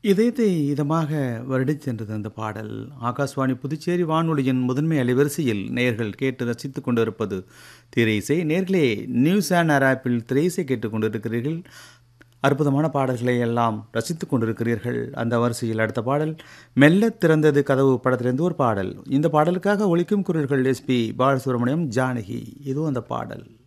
இதயத்தை இதமாக வருடிச் சென்றது அந்த பாடல் ஆகாஷ்வாணி புதுச்சேரி வானொலியின் முதன்மை அலைவரிசையில் நேர்கள் கேட்டு ரசித்துக் கொண்டிருப்பது திரை இசை நேர்களே நியூஸ் அண்ட் ஆப்பில் திரை இசை கேட்டுக்கொண்டிருக்கிறீர்கள் அற்புதமான பாடல்களை எல்லாம் ரசித்துக் கொண்டிருக்கிறீர்கள் அந்த வரிசையில் அடுத்த பாடல் மெல்ல திறந்தது கதவு படத்திலிருந்து ஒரு பாடல் இந்த பாடலுக்காக ஒலிக்கும் குரல்கள் எஸ்பி பாலசுப்ரமணியம் ஜானகி இதுவும் அந்த பாடல்